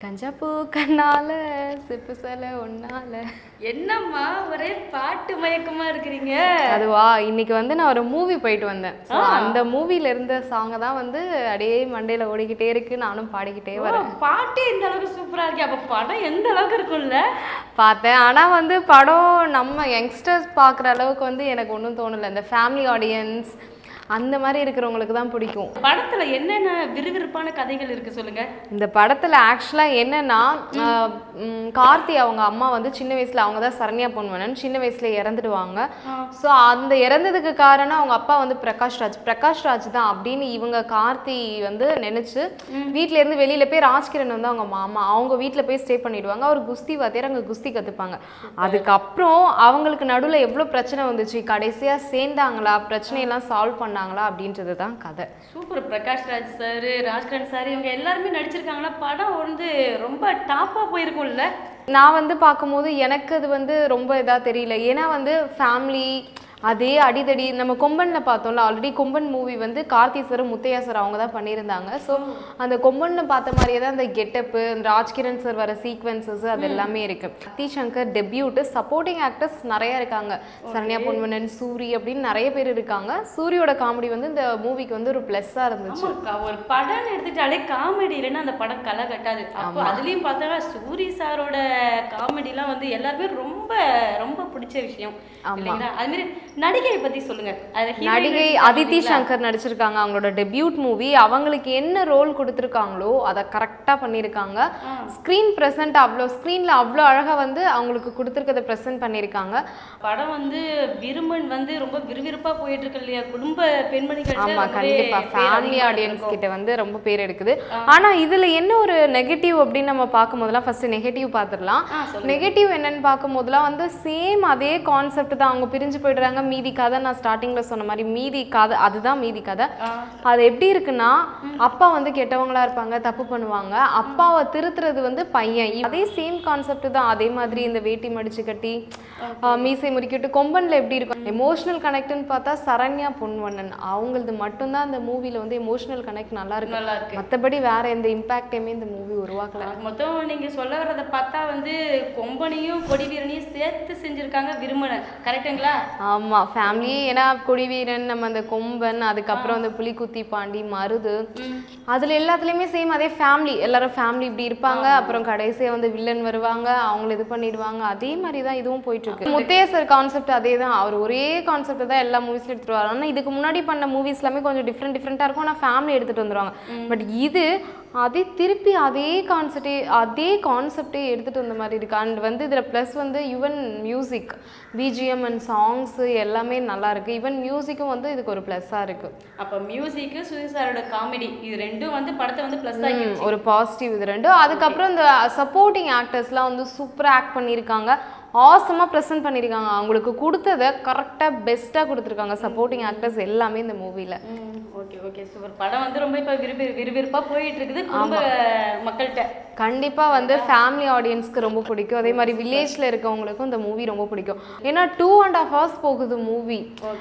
கஞ்சாப்பூ கண்ணால சிப்பு சில ஒன்னால என்னம்மா ஒரே பாட்டு மயக்கமா இருக்கிறீங்க அதுவா இன்னைக்கு வந்து நான் ஒரு மூவி போயிட்டு வந்தேன் So, அந்த மூவில இருந்த சாங்கை தான் வந்து அப்படியே மண்டையில ஓடிக்கிட்டே இருக்கு நானும் பாடிக்கிட்டே வரேன் ஓ, பாட்டு இந்த அளவுக்கு சூப்பரா இருக்கு அப்ப படம் எந்த அளவுக்கு இருக்கும்ல பார்த்தேன் ஆனா வந்து படம் நம்ம யங்ஸ்டர்ஸ் பார்க்குற அளவுக்கு வந்து எனக்கு ஒன்றும் தோணலை இந்த ஃபேமிலி ஆடியன்ஸ் அந்த மாதிரி இருக்கிறவங்களுக்கு தான் பிடிக்கும் படத்துல என்னென்ன விறுவிறுப்பான கதைகள் இருக்கு சொல்லுங்க இந்த படத்துல ஆக்சுவலா என்னன்னா ஆஹ், ம், கார்த்தி அவங்க அம்மா வந்து சின்ன வயசுல அவங்க தான் சரண்யா பொன்வனன் சின்ன வயசுல இறந்துடுவாங்க ஸோ அந்த இறந்ததுக்கு காரணம் அவங்க அப்பா வந்து பிரகாஷ் ராஜ் பிரகாஷ் ராஜ் தான் அப்படின்னு இவங்க கார்த்தி வந்து நினைச்சு வீட்ல இருந்து வெளியில போய் ராஜ்கிரண் வந்து அவங்க மாமா அவங்க வீட்ல போய் ஸ்டே பண்ணிடுவாங்க அவர் குஸ்தி வாத்தியார் அங்க குஸ்தி கத்துப்பாங்க அதுக்கப்புறம் அவங்களுக்கு நடுவுல எவ்வளவு பிரச்சனை வந்துச்சு கடைசியா சேர்ந்தாங்களா பிரச்சனையெல்லாம் சால்வ் பண்ணாங்களா அப்படின்றது தான் கதை super Prakash Raj sir Rajkiran sir இவங்க எல்லாருமே நடிச்சிருக்காங்களா படம் வந்து ரொம்ப டாப்பா போயிருக்கும்ல நான் வந்து பார்க்கும்போது எனக்கு அது வந்து ரொம்ப இதாக தெரியல ஏன்னா வந்து ஃபேமிலி அதே அடிதடி நம்ம கொம்பன்ல பார்த்தோம்ல ஆல்ரெடி கொம்பன் மூவி வந்து கார்த்தி சார் முத்தையா சார் அவங்க தான் பண்ணியிருந்தாங்க ஸோ அந்த கொம்பன்ல பார்த்த மாதிரியே தான் அந்த கெட்டப்பு ராஜ்கிரண் சார் வர சீக்வன்சஸ் அது எல்லாமே இருக்கு Sakthi Shankar debut supporting actors நிறைய இருக்காங்க சரண்யா பொன்வனன் சூரி அப்படின்னு நிறைய பேர் இருக்காங்க சூரியோட காமெடி வந்து இந்த மூவிக்கு வந்து ஒரு ப்ளஸ்ஸாக இருந்துச்சு ஆமா, க- ஒரு படம் எடுத்துட்டாலே காமெடி இல்லைன்னா அந்த படம் களை கட்டாது அப்போ அதுலயும் பார்த்தா சூரி சாரோட காமெடிலாம் வந்து எல்லாருமே ரொம்ப ரொம்ப பிடிச்ச விஷயம் இல்லைங்களா அது மாதிரி நடிகை பத்தி சொல்லுங்க அதுல heroine நடிகை நடிச்சிருக்காங்க அதித்தி இல்லைங்களா? சங்கர் நடிச்சிருக்காங்க அவங்களோட டெபியூட் மூவி அவங்களுக்கு என்ன ரோல் கொடுத்துருக்காங்களோ அதை கரெக்டாக பண்ணியிருக்காங்க ஸ்க்ரீன் ப்ரெசென்ட் அவ்வளோ ஸ்க்ரீனில் அவ்வளோ அழகாக வந்து அவங்களுக்கு கொடுத்துருக்கதை ப்ரெசென்ட் பண்ணியிருக்காங்க படம் வந்து விருமன் வந்து ரொம்ப விறுவிறுப்பா போயிட்டு இருக்கு இல்லையா குடும்ப பெண்மணிகள் ஆமா கண்டிப்பா ஃபேமிலி ஆடியன்ஸ் கிட்ட வந்து ரொம்ப பேர் எடுக்குது ஆனா இதுல என்ன ஒரு நெகட்டிவ் அப்படின்னு நம்ம பார்க்கும்போதெல்லாம் ஃபர்ஸ்ட் நெகட்டிவ் பார்த்துடலாம் ஆ, சொல்லுங்க. நெகட்டிவ் என்னன்னு பார்க்கும்போதெல்லாம் வந்து சேம் அதே கான்செப்ட் தான் அவங்க பிரிஞ்சு போயிடுறாங்க மீதி கதை நான் ஸ்டார்டிங்ல சொன்ன மாதிரி மீதி கதை அதுதான் மீதி கதை அது எப்படி இருக்குன்னா அப்பா வந்து கெட்டவங்களா இருப்பாங்க தப்பு பண்ணுவாங்க அப்பாவை திருத்துறது வந்து பையன் அதே சேம் கான்செப்ட் தான் அதே மாதிரி இந்த வேட்டி மடிச்சு கட்டி ஆஹ், மீசை முறுக்கிட்டு கொம்பன்ல எப்படி இருக்கும் எமோஷனல் கனெக்ட்னு பார்த்தா சரண்யா பொன்வண்ணன் அவங்களது மட்டும்தான் அந்த மூவில வந்து எமோஷனல் கனெக்ட் நல்லா இருக்கு நல்லா இருக்கு மத்தபடி வேற எந்த இம்பாக்டையுமே இந்த மூவி உருவாக்கல ஆக மொத்தம் நீங்க சொல்ல வர்றத பார்த்தா வந்து கொம்பனையும் கொடி வீரனையும் சேர்த்து செஞ்சிருக்காங்க விருமனை கரெக்டுங்களா ஆமா ஃபேமிலி ஏன்னா கொடிவீரன் நம்ம அந்த கொம்பன் அதுக்கப்புறம் அந்த புலிக்குத்தி பாண்டி மருது அதுல எல்லாத்துலயுமே சேம் அதே ஃபேமிலி எல்லாரும் ஃபேமிலி இப்படி இருப்பாங்க அப்புறம் கடைசியா வந்து வில்லன் வருவாங்க அவங்கள இது பண்ணிடுவாங்க அதே மாதிரி தான் இதுவும் போயிட்டு இருக்கு முத்தையா சார் கான்செப்ட் அதே தான் அவர் ஒரே கான்செப்ட் தான் எல்லா மூவிஸ்ல எடுத்துட்டு வராங்க ஆனா இதுக்கு முன்னாடி பண்ண மூவிஸ் எல்லாமே கொஞ்சம் டிஃப்ரெண்ட் டிஃப்ரெண்டா இருக்கும் ஆனா ஃபேமிலி எடுத்துட்டு வந்துருவாங்க பட் இது அதே திருப்பி அதே கான்செப்டே அதே கான்செப்டே எடுத்துட்டு வந்த மாதிரி இருக்கு அண்ட் வந்து இதுல ப்ளஸ் வந்து Yuvan music BGM and songs எல்லாமே நல்லா இருக்கு ஈவன் மியூசிக்கும் வந்து இதுக்கு ஒரு ப்ளஸ்ஸாக இருக்கு அப்ப மியூசிக் சுயசாரோட காமெடி இது ரெண்டும் வந்து படத்தை வந்து ப்ளஸ் ஆகி ம், ஒரு பாசிட்டிவ் இது ரெண்டும் அதுக்கப்புறம் இந்த சப்போர்ட்டிங் ஆக்டர்ஸ்லாம் வந்து சூப்பராக ஆக்ட் பண்ணியிருக்காங்க ஆசமாக ப்ரெசென்ட் பண்ணியிருக்காங்க அவங்களுக்கு கொடுத்ததை கரெக்டாக பெஸ்ட்டாக கொடுத்துருக்காங்க சப்போர்ட்டிங் ஆக்டர்ஸ் எல்லாமே இந்த மூவியில் ஓகே ஓகே சூப்பர் படம் வந்து ரொம்ப இப்போ விறுவிறு விறுவிறுப்பா போயிட்டு இருக்குது குடும்ப மக்கள்கிட்ட கண்டிப்பாக வந்து ஃபேமிலி ஆடியன்ஸ்க்கு ரொம்ப பிடிக்கும் அதே மாதிரி வில்லேஜில் இருக்கவங்களுக்கும் இந்த மூவி ரொம்ப பிடிக்கும் ஏன்னா டூ அண்ட் ஆஃப் ஹவர்ஸ் போகுது மூவி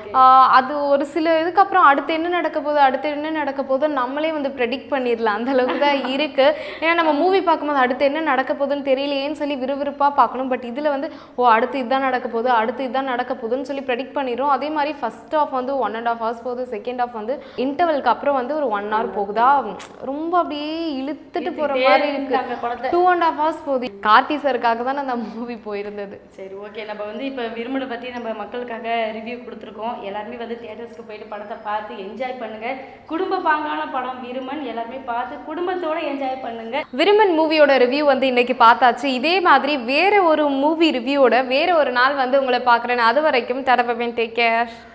அது ஒரு சில இதுக்கப்புறம் அடுத்து என்ன நடக்க போகுது அடுத்து என்ன நடக்க போகுது நம்மளே வந்து ப்ரெடிக்ட் பண்ணிடலாம் அந்த அளவுக்கு தான் இருக்கு ஏன்னா நம்ம மூவி பார்க்கும்போது அடுத்து என்ன நடக்க போகுதுன்னு தெரியலையேன்னு சொல்லி விறுவிறுப்பாக பார்க்கணும் பட் இதில் வந்து ஓ அடுத்து இதுதான் நடக்க போகுது அடுத்து இதுதான் நடக்க போகுதுன்னு சொல்லி ப்ரெடிக்ட் பண்ணிடுறோம் அதே மாதிரி ஃபர்ஸ்ட் ஆஃப் வந்து ஒன் அண்ட் ஆஃப் ஹவர்ஸ் போகுது செகண்ட் ஆஃப் வந்து இன்டர்வலுக்கு அப்புறம் வந்து ஒரு ஒன் ஹவர் போகுதா ரொம்ப அப்படியே இழுத்துட்டு போகிற மாதிரி இருக்கு இருக்காங்க படத்தை டூ அண்ட் ஹாஃப் ஹவர்ஸ் போகுது கார்த்தி சருக்காக தான் அந்த மூவி போயிருந்தது சரி ஓகே நம்ம வந்து இப்போ விருமனை பற்றி நம்ம மக்களுக்காக ரிவ்யூ கொடுத்துருக்கோம் எல்லாருமே வந்து தியேட்டர்ஸ்க்கு போயிட்டு படத்தை பார்த்து என்ஜாய் பண்ணுங்க குடும்ப பாங்கான படம் விருமன் எல்லாருமே பார்த்து குடும்பத்தோட என்ஜாய் பண்ணுங்க விருமன் மூவியோட ரிவ்யூ வந்து இன்னைக்கு பார்த்தாச்சு இதே மாதிரி வேற ஒரு மூவி ரிவ்யூவோட வேற ஒரு நாள் வந்து உங்களை பார்க்குறேன் அது வரைக்கும் தடவை டேக் கேர்